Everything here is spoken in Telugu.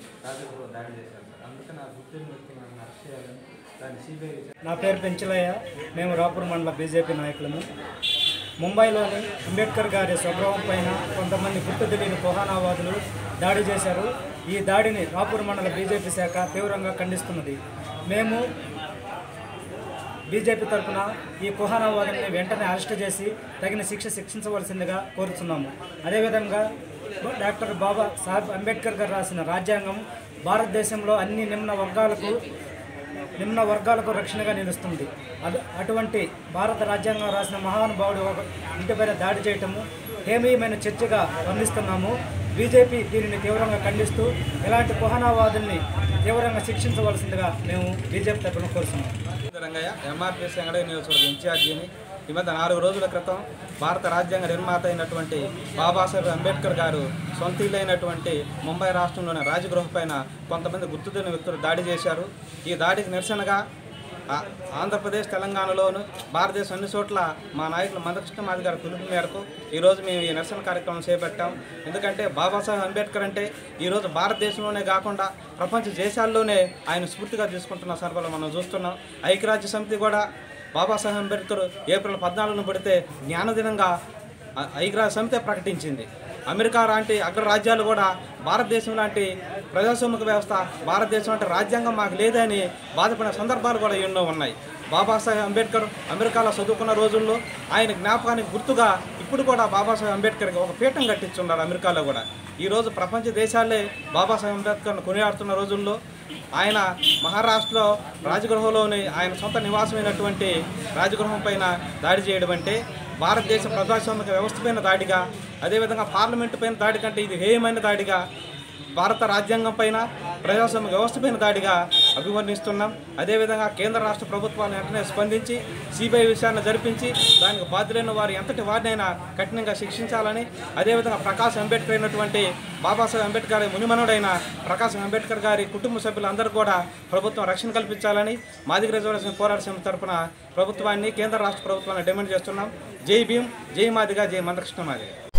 రాజగృహ దాడి చేశారు సార్ అందుకని ఆ గుర్తున్న వ్యక్తి నన్ను అరెస్ట్ చేయాలని దాన్ని సిబిఐ నా పేరు పెంచలయ్య మేము రాపూర్ మండల బీజేపీ నాయకులము ముంబైలోని అంబేద్కర్ గారి స్వగృహం పైన కొంతమంది గుర్తు తెలియని కుహానావాదులు దాడి చేశారు ఈ దాడిని రాపూర్ మండల బీజేపీ శాఖ తీవ్రంగా ఖండిస్తున్నది మేము బీజేపీ తరఫున ఈ కుహానావాదుల్ని వెంటనే అరెస్ట్ చేసి తగిన శిక్ష శిక్షించవలసిందిగా కోరుతున్నాము అదేవిధంగా డాక్టర్ బాబా సాహెబ్ అంబేద్కర్ గారు రాసిన రాజ్యాంగం భారతదేశంలో అన్ని నిమ్న వర్గాలకు నిమ్న వర్గాలకు రక్షణగా నిలుస్తుంది అది అటువంటి భారత రాజ్యాంగం రాసిన మహానుభావుడు ఒక ఇంటిపైన దాడి చేయటము హేమీయమైన చర్చగా వర్ణిస్తున్నాము బీజేపీ దీనిని తీవ్రంగా ఖండిస్తూ ఇలాంటి కుహనావాదుల్ని తీవ్రంగా శిక్షించవలసిందిగా మేము బీజేపీ తరఫున కోరుతున్నాం రంగయ్య ఎంఆర్పిఎస్ ఎంగడే నియోజకవర్గ ఇన్ఛార్జిని ఈ మధ్య నాలుగు రోజుల క్రితం భారత రాజ్యాంగ నిర్మాత అయినటువంటి బాబాసాహెబ్ అంబేద్కర్ గారు సొంత ఇల్లు అయినటువంటి ముంబై రాష్ట్రంలోని రాజగృహ పైన కొంతమంది గుర్తుతెలియని వ్యక్తులు దాడి చేశారు ఈ దాడికి నిరసనగా ఆ- ఆంధ్రప్రదేశ్ తెలంగాణలోను భారతదేశం అన్ని చోట్ల మా నాయకులు మందకృష్ణ మాది గారి పిలుపు మేరకు ఈరోజు మేము ఈ నిరసన కార్యక్రమం చేపట్టాం ఎందుకంటే బాబాసాహెబ్ అంబేద్కర్ అంటే ఈరోజు భారతదేశంలోనే కాకుండా ప్రపంచ దేశాల్లోనే ఆయన స్ఫూర్తిగా తీసుకుంటున్న సందర్భాలు మనం చూస్తున్నాం ఐక్యరాజ్య సమితి కూడా బాబాసాహెబ్ అంబేద్కర్ ఏప్రిల్ పద్నాలుగును పడితే జ్ఞానదినంగా ఆ- ఐక్యరాజ్య సమితే ప్రకటించింది అమెరికా లాంటి అగ్రరాజ్యాలు కూడా భారతదేశం లాంటి ప్రజాస్వామిక వ్యవస్థ భారతదేశం అంటే రాజ్యాంగం మాకు లేదని బాధపడిన సందర్భాలు కూడా ఎన్నో ఉన్నాయి బాబాసాహెబ్ అంబేద్కర్ అమెరికాలో చదువుకున్న రోజుల్లో ఆయన జ్ఞాపకానికి గుర్తుగా ఇప్పుడు కూడా బాబాసాహెబ్ అంబేద్కర్కి ఒక పీఠం కట్టించున్నారు అమెరికాలో కూడా ఈరోజు ప్రపంచ దేశాలే బాబాసాహెబ్ అంబేద్కర్ను కొనియాడుతున్న రోజుల్లో ఆయన మహారాష్ట్రలో రాజగృహంలోని ఆయన సొంత నివాసమైనటువంటి రాజగృహం పైన దాడి చేయడం అంటే భారతదేశ ప్రజాస్వామిక వ్యవస్థ పైన దాడిగా అదేవిధంగా పార్లమెంటు పైన దాడి కంటే ఇది హేయమైన దాడిగా భారత రాజ్యాంగం పైన ప్రజాస్వామ్య వ్యవస్థ పైన దాడిగా అభివర్ణిస్తున్నాం అదేవిధంగా కేంద్ర రాష్ట్ర ప్రభుత్వాలు వెంటనే స్పందించి సిబిఐ విచారణ జరిపించి దానికి బాధ్యులైన వారు ఎంతటి వారినైనా కఠినంగా శిక్షించాలని అదేవిధంగా ప్రకాశ్ అంబేద్కర్ అయినటువంటి బాబాసాహెబ్ అంబేద్కర్ గారి మునిమనుడైన ప్రకాశ్ అంబేద్కర్ గారి కుటుంబ సభ్యులందరూ కూడా ప్రభుత్వం రక్షణ కల్పించాలని మాదిగ రిజర్వేషన్ పోరాట సమితి తరపున ప్రభుత్వాన్ని కేంద్ర రాష్ట్ర ప్రభుత్వాన్ని డిమాండ్ చేస్తున్నాం జై భీమ్ జై మాదిగా జై మందకృష్ణ మాదిగ